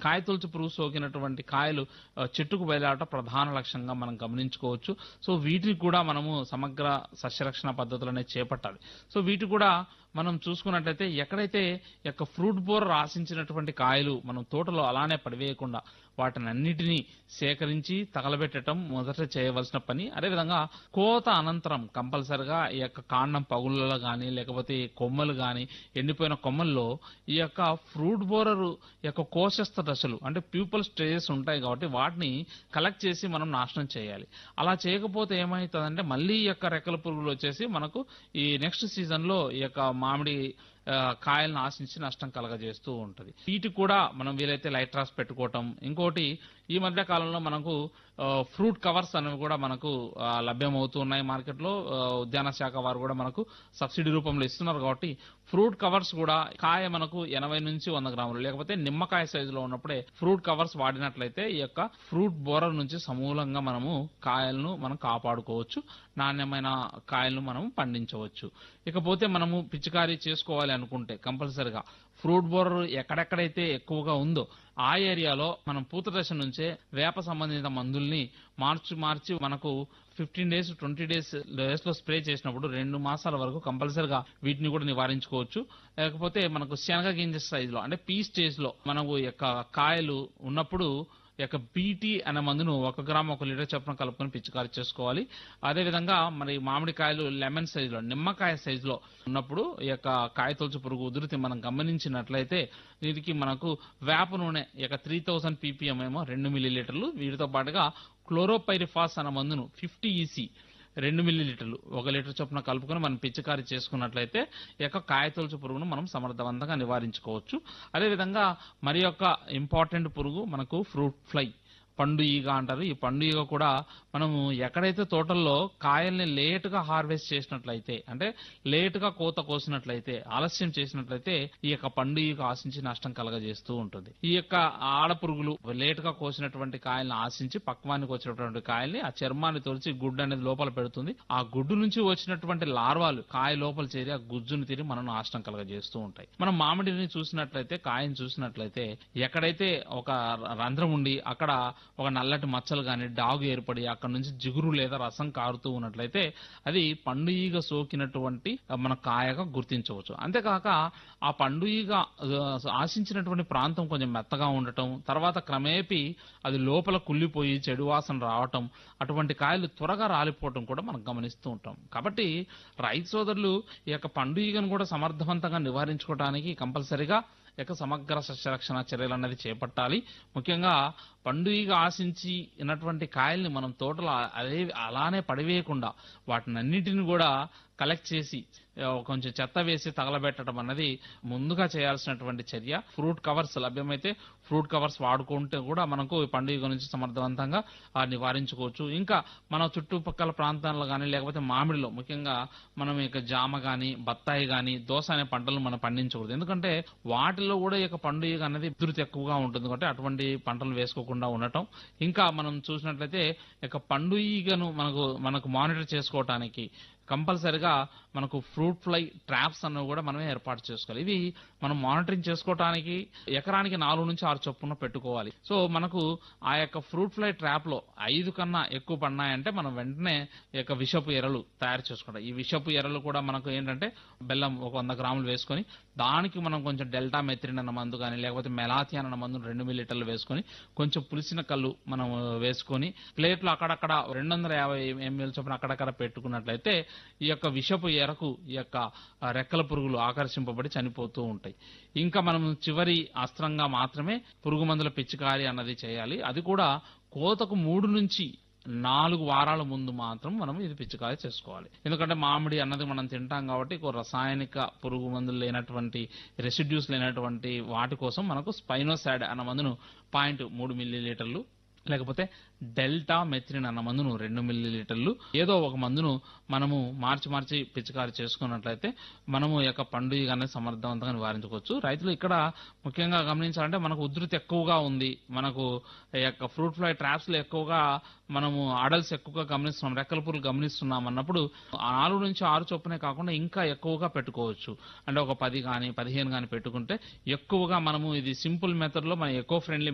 కాయతొలుచు పురుగు సోకినటువంటి కాయలు ఆ, చెట్టుకు బయలాట ప్రధాన లక్ష్యంగా మనం గమనించుకోవచ్చు సో వీటిని కూడా మనము సమగ్ర సస్యరక్షణ పద్ధతులు అనేది చేపట్టాలి సో వీటి కూడా మనం చూసుకున్నట్లయితే ఎక్కడైతే ఈ యొక్క ఫ్రూట్ బోర్ ఆశించినటువంటి కాయలు మనం తోటలో అలానే పడివేయకుండా వాటిని అన్నిటినీ సేకరించి తగలబెట్టడం మొదట చేయవలసిన పని అదేవిధంగా కోత అనంతరం కంపల్సరిగా ఈ యొక్క కాండం పగుళ్ళలో కానీ లేకపోతే ఈ కొమ్మలు కానీ ఎండిపోయిన కొమ్మల్లో ఈ యొక్క ఫ్రూట్ బోరర్ యొక్క కోశస్థ దశలు అంటే ప్యూపల్ స్టేజెస్ ఉంటాయి కాబట్టి వాటిని కలెక్ట్ చేసి మనం నాశనం చేయాలి అలా చేయకపోతే ఏమవుతుందంటే మళ్ళీ ఈ యొక్క రెక్కల పురుగులు వచ్చేసి మనకు ఈ నెక్స్ట్ సీజన్ లో ఈ యొక్క మామిడి ఆ, కాయలను ఆశించి నష్టం కలగజేస్తూ ఉంటది వీటికి కూడా మనం వీలైతే లైట్ రాస్ పెట్టుకోవటం ఇంకోటి ఈ మధ్య కాలంలో మనకు ఆ, ఫ్రూట్ కవర్స్ అనేవి కూడా మనకు ఆ, లభ్యమవుతూ ఉన్నాయి మార్కెట్లో ఆ, ఉద్యాన శాఖ వారు కూడా మనకు సబ్సిడీ రూపంలో ఇస్తున్నారు కాబట్టి ఫ్రూట్ కవర్స్ కూడా కాయ మనకు ఎనభై నుంచి వంద గ్రాములు లేకపోతే నిమ్మకాయ సైజులో ఉన్నప్పుడే ఫ్రూట్ కవర్స్ వాడినట్లయితే ఈ యొక్క ఫ్రూట్ బోరర్ నుంచి సమూలంగా మనము కాయలను మనం కాపాడుకోవచ్చు నాణ్యమైన కాయలను మనం పండించవచ్చు ఇకపోతే మనము పిచికారీ చేసుకోవాలి అనుకుంటే కంపల్సరిగా ఫ్రూట్ బోరర్ ఎక్కడెక్కడైతే ఎక్కువగా ఉందో ఆ ఏరియాలో మనం పూత దశ నుంచే వేప సంబంధిత మందుల్ని మార్చి మార్చి మనకు fifteen days twenty days days లో స్ప్రే చేసినప్పుడు రెండు మాసాల వరకు కంపల్సరిగా వీటిని కూడా నివారించుకోవచ్చు లేకపోతే మనకు శనగ గింజ సైజ్ లో అంటే పీ స్టేజ్ లో మనకు ఈ యొక్క కాయలు ఉన్నప్పుడు ఈ యొక్క బీటీ అనే మందును ఒక గ్రామ్ ఒక లీటర్ చొప్పున కలుపుకొని పిచికారి చేసుకోవాలి అదేవిధంగా మరి మామిడికాయలు లెమన్ సైజ్ లో నిమ్మకాయ సైజ్ లో ఉన్నప్పుడు ఈ యొక్క కాయ తొలుచు పురుగు ఉధృతి మనం గమనించినట్లయితే దీనికి మనకు వేప నూనె ఈ యొక్క త్రీ థౌసండ్ పీపీఎం ఏమో రెండు మిల్లీ లీటర్లు వీటితో పాటుగా క్లోరోపైరిఫాస్ అనే మందును ఫిఫ్టీ ఈసీ రెండు మిల్లీ లీటర్లు ఒక లీటర్ చొప్పున కలుపుకొని మనం పిచికారి చేసుకున్నట్లయితే ఈ యొక్క కాయతొలుచు పురుగును మనం సమర్థవంతంగా నివారించుకోవచ్చు అదేవిధంగా మరి యొక్క ఇంపార్టెంట్ పురుగు మనకు ఫ్రూట్ ఫ్లై పండు ఈగ అంటారు ఈ పండు ఈగ కూడా మనము ఎక్కడైతే తోటల్లో కాయల్ని లేట్ గా హార్వెస్ట్ చేసినట్లయితే అంటే లేట్ గా కోత కోసినట్లయితే ఆలస్యం చేసినట్లయితే ఈ యొక్క పండు ఈగ ఆశించి నష్టం కలగజేస్తూ ఉంటుంది ఈ యొక్క ఆడ పురుగులు లేట్ గా కోసినటువంటి కాయల్ని ఆశించి పక్వానికి వచ్చినటువంటి కాయల్ని ఆ చర్మాన్ని తొలిచి గుడ్డు అనేది లోపల పెడుతుంది ఆ గుడ్డు నుంచి వచ్చినటువంటి లార్వాలు కాయ లోపల చేరి ఆ గుజ్జును తిరిగి మనం నాశనం కలగజేస్తూ ఉంటాయి మనం మామిడిని చూసినట్లయితే కాయని చూసినట్లయితే ఎక్కడైతే ఒక రంధ్రం ఉండి అక్కడ ఒక నల్లటి మచ్చలు కానీ డాగు ఏర్పడి అక్కడ నుంచి జిగురు లేదా రసం కారుతూ ఉన్నట్లయితే అది పండు ఈగ సోకినటువంటి మన కాయగా గుర్తించవచ్చు అంతేకాక ఆ పండు ఈగ ఆ, ఆశించినటువంటి ప్రాంతం కొంచెం మెత్తగా ఉండటం తర్వాత క్రమేపీ అది లోపల కుళ్ళిపోయి చెడు వాసన రావటం అటువంటి కాయలు త్వరగా రాలిపోవటం కూడా మనం గమనిస్తూ ఉంటాం కాబట్టి రైతు సోదరులు ఈ యొక్క పండు ఈగను కూడా సమర్థవంతంగా నివారించుకోవడానికి కంపల్సరిగా ఈ యొక్క సమగ్ర సస్యరక్షణ చర్యలు అనేది చేపట్టాలి ముఖ్యంగా పండు ఈగ ఆశించి ఉన్నటువంటి కాయల్ని మనం తోటలో అదే అలానే పడివేయకుండా వాటిని అన్నిటిని కూడా కలెక్ట్ చేసి ఆ, కొంచెం చెత్త వేసి తగలబెట్టడం అన్నది ముందుగా చేయాల్సినటువంటి చర్య ఫ్రూట్ కవర్స్ లభ్యమైతే ఫ్రూట్ కవర్స్ వాడుకుంటే కూడా మనకు ఈ పండుగ నుంచి సమర్థవంతంగా ఆ, నివారించుకోవచ్చు ఇంకా మన చుట్టుపక్కల ప్రాంతాల్లో కానీ లేకపోతే మామిడిలో ముఖ్యంగా మనం ఇక జామ కానీ బత్తాయి కానీ దోస అనే పంటలు మనం పండించకూడదు ఎందుకంటే వాటిలో కూడా ఈ యొక్క పండుగ అనేది ఉధృతి ఎక్కువగా ఉంటుంది కాబట్టి అటువంటి పంటలు వేసుకోకుండా ఉండటం ఇంకా మనం చూసినట్లయితే ఈ యొక్క పండు ఈగను మనకు మనకు మానిటర్ చేసుకోవటానికి కంపల్సరిగా మనకు ఫ్రూట్ ఫ్లై ట్రాప్స్ అన్నవి కూడా మనమే ఏర్పాటు చేసుకోవాలి ఇవి మనం మానిటరింగ్ చేసుకోవటానికి ఎకరానికి నాలుగు నుంచి ఆరు చొప్పున పెట్టుకోవాలి సో మనకు ఆ యొక్క ఫ్రూట్ ఫ్లై ట్రాప్ లో ఐదు కన్నా ఎక్కువ పడినాయంటే మనం వెంటనే ఈ యొక్క విషపు ఎరలు తయారు చేసుకుంటాం ఈ విషపు ఎరలు కూడా మనకు ఏంటంటే బెల్లం ఒక వంద గ్రాములు వేసుకొని దానికి మనం కొంచెం డెల్టా మెత్రిన్ అన్న మందు కానీ లేకపోతే మెలాథియాన్ అన్న మందు రెండు మిల్లీటర్లు వేసుకొని కొంచెం పులిసిన కళ్ళు మనం వేసుకొని ప్లేట్లు అక్కడక్కడ రెండు వందల యాభై ఎంఎల్ చొప్పున అక్కడక్కడ పెట్టుకున్నట్లయితే ఈ యొక్క విషపు ఎరకు ఈ యొక్క ఆ, రెక్కల పురుగులు ఆకర్షింపబడి చనిపోతూ ఉంటాయి ఇంకా మనం చివరి అస్త్రంగా మాత్రమే పురుగు మందుల పిచికారి అన్నది చేయాలి అది కూడా కోతకు మూడు నుంచి నాలుగు వారాల ముందు మాత్రం మనం ఇది పిచికారి చేసుకోవాలి ఎందుకంటే మామిడి అన్నది మనం తింటాం కాబట్టి ఒక రసాయనిక పురుగు మందులు లేనటువంటి రెసిడ్యూస్ లేనటువంటి వాటి కోసం మనకు స్పైనోసాడ్ అన్న మందును పాయింట్ మూడు మిల్లీ లీటర్లు లేకపోతే డెల్టా మెథ్రిన్ అన్న మందును రెండు మిల్లీ లీటర్లు ఏదో ఒక మందును మనము మార్చి మార్చి పిచికారి చేసుకున్నట్లయితే మనము ఈ యొక్క పండుగ అనేది సమర్థవంతంగా నివారించుకోవచ్చు రైతులు ఇక్కడ ముఖ్యంగా గమనించాలంటే మనకు ఉధృతి ఎక్కువగా ఉంది మనకు ఈ యొక్క ఫ్రూట్ ఫ్లై ట్రాప్స్ లో ఎక్కువగా మనము ఆడల్స్ ఎక్కువగా గమనిస్తున్నాం రెక్కల పురులు గమనిస్తున్నాం అన్నప్పుడు ఆ నాలుగు నుంచి ఆరు చొప్పునే కాకుండా ఇంకా ఎక్కువగా పెట్టుకోవచ్చు అంటే ఒక పది కానీ పదిహేను కానీ పెట్టుకుంటే ఎక్కువగా మనము ఇది సింపుల్ మెథడ్ లో మన ఎకో ఫ్రెండ్లీ